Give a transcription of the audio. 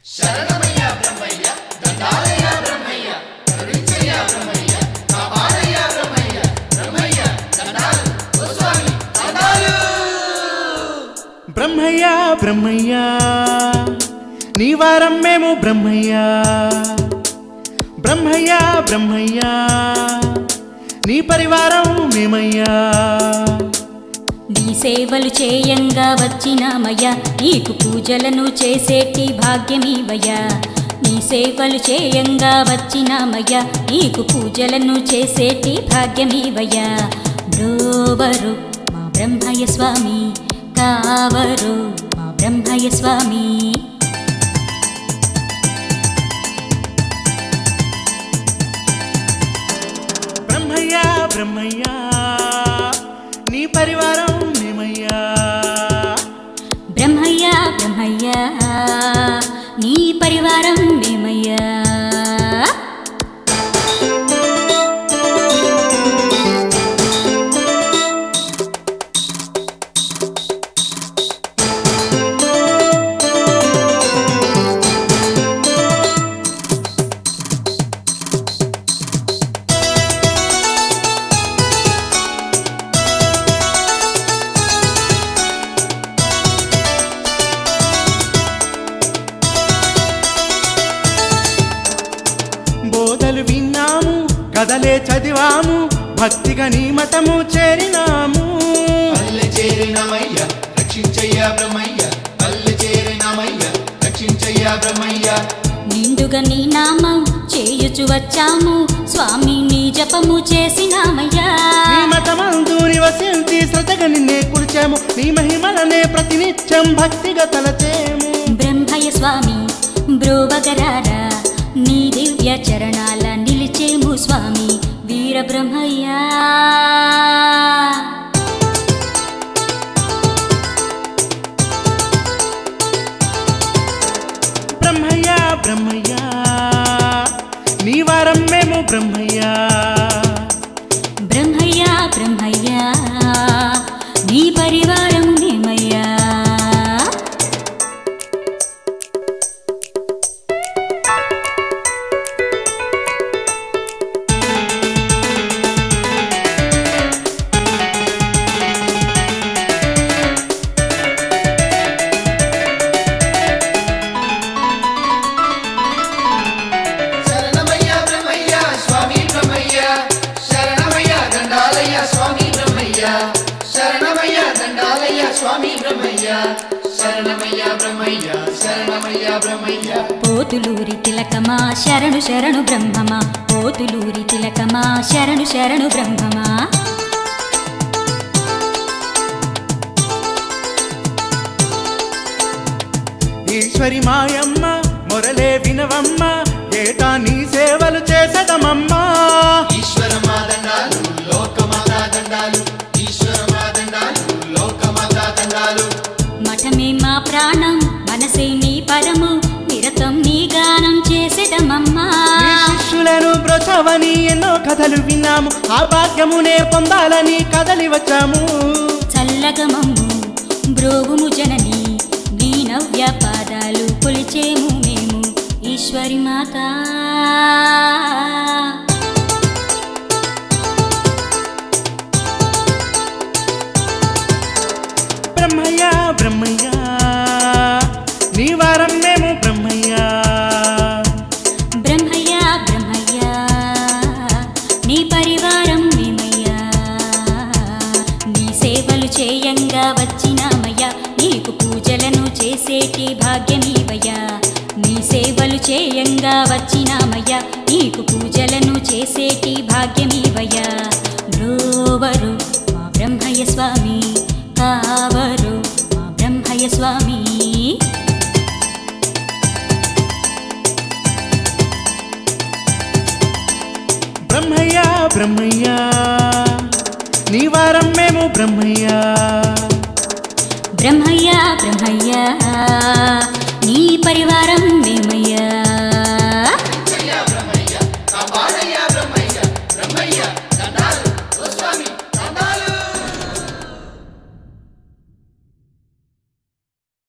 శరణమయ్య బ్రహ్మయ్య దండాలయ్య బ్రహ్మయ్య కరుణించయ్య బ్రహ్మయ్య కాపాడయ్య బ్రహ్మయ్య బ్రహ్మయ్య దండాలు ఓ స్వామి దండాలు బ్రహ్మయ్య బ్రహ్మయ్య నీ వారం మేము బ్రహ్మయ్య బ్రహ్మయ్య బ్రహ్మయ్య నీ పరివారం మేమయ్యా నీ సేవలు చేయంగా వచ్చినామయ్యా నీకు పూజలను చేసేటి భాగ్యమీవయ్యా నీ సేవలు చేయంగా వచ్చినామయ్యా నీకు పూజలను చేసేటి భాగ్యమీవయ్యా బ్రోవరు మా బ్రహ్మయ్య స్వామి కావరు మా బ్రహ్మయ్య స్వామి బ్రహ్మయ్య బ్రహ్మయ్య నీ పరివారం మేమయ్యా బ్రహ్మయ్య బ్రహ్మయ్య నీ పరివారం మేమయ్యా బోధలు విన్నాము కథలే చదివాము భక్తిగా నీ మతము చేరినాము పల్లె చేరినమయ్య రక్షించయ్య బ్రహ్మయ్య పల్లె చేరినమయ్య రక్షించయ్య బ్రహ్మయ్య నిండుగా నీ నామం చేయుచు వచ్చాము స్వామి నీ జపము చేసినామయ్యా నీ మతమందు నివసించి శ్రద్ధగా నిన్నే కుడిచాము నీ మహిమలనే ప్రతినిత్యం భక్తిగా తలచేము బ్రహ్మయ్య స్వామి బ్రోవగరారా నీ దివ్య చరణాల నిలిచేము స్వామి వీర బ్రహ్మయ్యా బ్రహ్మయ్య బ్రహ్మయ్య నీ వారం మేము బ్రహ్మయ్యా బ్రహ్మయ్య బ్రహ్మయ్య నీ పరివారం మేమయ్యా శరణమయ్య బ్రహ్మయ్య స్వామి బ్రహ్మయ్య శరణమయ్య దండాలయ్య స్వామి బ్రహ్మయ్య శరణమయ్య దండాలయ్య స్వామి బ్రహ్మయ్య శరణమయ్య బ్రహ్మయ్య శరణమయ్య బ్రహ్మయ్య పోతులూరి తిలకమా శరణు శరణు బ్రహ్మమా పోతులూరి తిలకమా శరణు శరణు బ్రహ్మమా ఈశ్వరి మాయమ్మ మొరలే వినవమ్మ ఏటా నీ సేవలు చేసదమమ్మా ఈశ్వర మా దండాలు లోకమాత దండాలు ఈశ్వర మా దండాలు లోకమాత దండాలు మఠమే మా ప్రాణం మనసే నీ పరము నిరతం నీ గానం చేసేదమమ్మా నీ శిష్యులను బ్రొచవని ఎన్నో కథలు విన్నాము ఆ భాగ్యమునే పొందాలని కదలి వచ్చాము చల్లగమమ్ము బ్రోవుము జనని నీ నవ్య పాదాలు కొలిచేము మేము ఈశ్వరి మాత బ్రహ్మయ్య బ్రహ్మయ్య నీ వారం మేము బ్రహ్మయ్యా బ్రహ్మయ్య బ్రహ్మయ్య నీ పరివారం మేమయ్యా నీ సేవలు చేయంగా వచ్చినామయ్యా నీకు పూజలను చేసేటి భాగ్యమీవయ్యా నీ సేవలు చేయంగా వచ్చినామయ్యా నీకు పూజలను చేసేటి భాగ్యమీవయ్యా బ్రోవరు మా బ్రహ్మయ్య స్వామి కావరు మా బ్రహ్మయ్య స్వామి బ్రహ్మయ్య బ్రహ్మయ్య నీ వారం మేము బ్రహ్మయ్యా బ్రహ్మయ్య బ్రహ్మయ్య నీ పరివారం మేమయ్యా